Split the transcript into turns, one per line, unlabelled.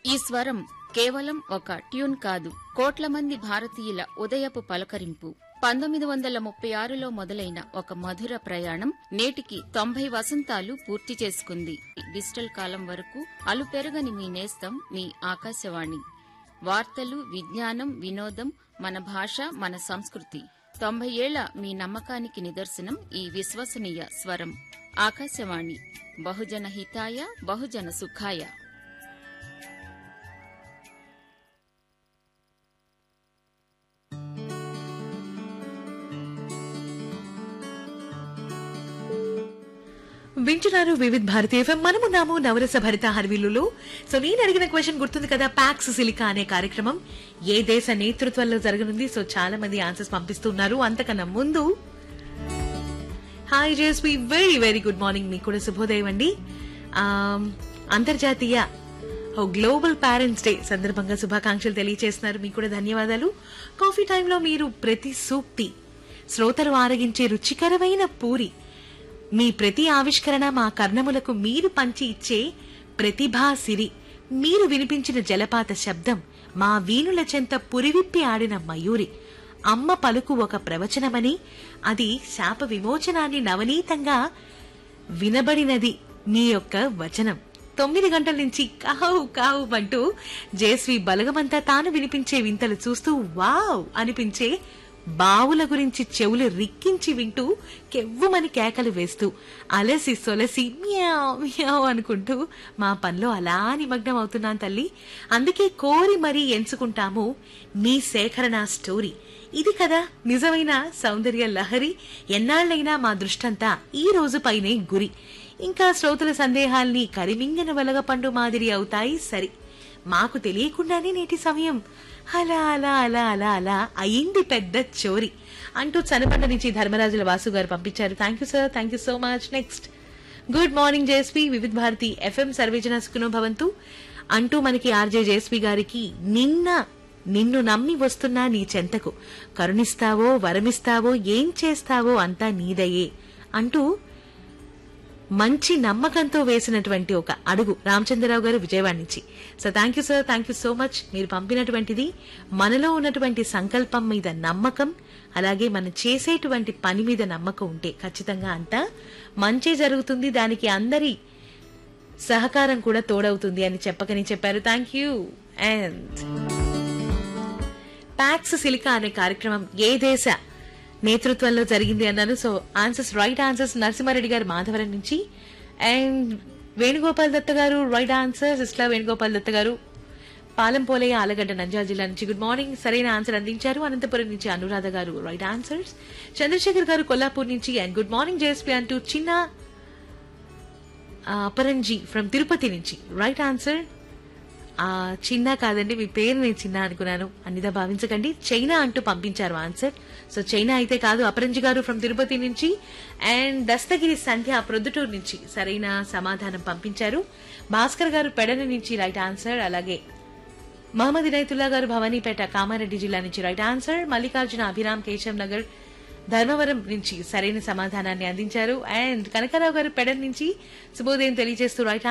ఈ స్వరం కేవలం ఒక ట్యూన్ కాదు కోట్ల మంది భారతీయుల ఉదయపు పలకరింపు పంతొమ్మిది వందల ముప్పై ఆరులో మొదలైన ఒక మధుర ప్రయాణం నేటికి తొంభై వసంతాలు పూర్తి చేసుకుంది డిజిటల్ కాలం వరకు అలుపెరగని మీ నేస్తం మీ ఆకాశవాణి వార్తలు విజ్ఞానం వినోదం మన భాష మన సంస్కృతి తొంభై ఏళ్ల మీ నమ్మకానికి నిదర్శనం ఈ విశ్వసనీయ స్వరం ఆకాశవాణి బహుజన హితాయ బహుజన సుఖాయ
వింటున్నారు వివిధ్ భారతి ఎఫ్ఎం మనమున్నాము నవరస భరిత హర్వీలులో సో నేను అడిగిన క్వశ్చన్ గుర్తుంది కదా ప్యాక్స్ సిలికా అనే కార్యక్రమం ఏ దేశ నేతృత్వంలో జరగనుంది సో చాలా మంది ఆన్సర్స్ పంపిస్తున్నారు అంతకన్నా ముందు హాయ్ జేస్వి వెరీ వెరీ గుడ్ మార్నింగ్ మీకు కూడా శుభోదయం అండి ఆమ్, అంతర్జాతీయ ఓ గ్లోబల్ పేరెంట్స్ డే సందర్భంగా శుభాకాంక్షలు తెలియజేస్తున్నారు మీకు కూడా ధన్యవాదాలు కాఫీ టైంలో మీరు ప్రతి సూక్తి శ్రోతలు ఆరగించే రుచికరమైన పూరి మీ ప్రతి ఆవిష్కరణ మా కర్ణములకు మీరు పంచి ఇచ్చే ప్రతిభా సిరి మీరు వినిపించిన జలపాత శబ్దం మా వీణుల చెంత పురివిప్పి ఆడిన మయూరి అమ్మ పలుకు ఒక ప్రవచనమని అది శాప విమోచనాన్ని నవనీతంగా వినబడినది మీ యొక్క వచనం తొమ్మిది గంటల నుంచి కావు కావు అంటూ జయశ్రీ బలగమంతా తాను వినిపించే వింతలు చూస్తూ వావ్ అనిపించే బావుల గురించి చెవులు రిక్కించి వింటూ కెవ్వుమని కేకలు వేస్తూ అలసి సొలసి మ్యావ్ మ్యావ్ అనుకుంటూ మా పనిలో అలా నిమగ్నం అవుతున్నాను తల్లి అందుకే కోరి మరీ ఎంచుకుంటాము మీ సేకరణ స్టోరీ ఇది కదా నిజమైన సౌందర్య లహరి ఎన్నాళ్లైనా మా దృష్టంతా ఈ రోజు పైనే గురి ఇంకా శ్రోతల సందేహాల్ని కరిమింగిన వెలగపండు మాదిరి అవుతాయి సరి మాకు తెలియకుండానే నేటి సమయం అలా అలా అలా అలా అలా అయింది పెద్ద చోరి అంటూ చనపండ నుంచి ధర్మరాజుల వాసు గారు పంపించారు thank you sir thank you so much next good morning జేఎస్పీ వివిధ్ భారతి ఎఫ్ఎం సర్వేజన సుఖనో భవంతు అంటూ మనకి ఆర్జే జేఎస్పీ గారికి నిన్న నిన్ను నమ్మి వస్తున్నా నీ చెంతకు కరుణిస్తావో వరమిస్తావో ఏం చేస్తావో అంతా నీదయే అంటూ మంచి నమ్మకంతో వేసినటువంటి ఒక అడుగు రామచంద్రరావు గారు విజయవాడ నుంచి so thank you sir thank you so much మీరు పంపినటువంటిది మనలో ఉన్నటువంటి సంకల్పం మీద నమ్మకం అలాగే మనం చేసేటువంటి పని మీద నమ్మకం ఉంటే ఖచ్చితంగా అంతా మంచి జరుగుతుంది దానికి అందరి సహకారం కూడా తోడవుతుంది అని చెప్పకని చెప్పారు thank you and Pax Silica అనే కార్యక్రమం ఏ దేశ నేతృత్వంలో జరిగింది అన్నాను so answers right answers Narasimha Reddy garu Madhavaram నుంచి and Venugopal Datta garu right answers ఇస్లా వేణుగోపాల్ దత్త గారు పాలంపోలయ్య ఆలగడ్డ నంద్యాల జిల్లా నుంచి గుడ్ మార్నింగ్ సరైన ఆన్సర్ అందించారు అనంతపురం నుంచి అనురాధ గారు రైట్ ఆన్సర్స్ చంద్రశేఖర్ గారు కొల్లాపూర్ నుంచి అండ్ గుడ్ మార్నింగ్ జేఎస్పీ అంటూ చిన్న ఆ, అపరంజి ఫ్రమ్ తిరుపతి నుంచి రైట్ ఆన్సర్ ఆ చిన్న కాదండి మీ పేరు నేను చిన్న అనుకున్నాను అన్నిదా భావించకండి చైనా అంటూ పంపించారు ఆన్సర్ సో చైనా అయితే కాదు అపరంజి గారు ఫ్రమ్ తిరుపతి నుంచి అండ్ దస్తగిరి సంధ్య ప్రొద్దుటూరు నుంచి సరైన సమాధానం పంపించారు భాస్కర్ గారు పెడన నుంచి రైట్ ఆన్సర్ అలాగే మహమ్మద్ ఇనైతుల్లా గారు భవానీపేట కామారెడ్డి జిల్లా నుంచి రైట్ ఆన్సర్ మల్లికార్జున అభిరామ్ కేశవ్ నగర్ ధర్మవరం నుంచి సరైన సమాధానాన్ని అందించారు అండ్ కనకారావు గారు పెడన్ నుంచి శుభోదయం తెలియజేస్తూ రైట్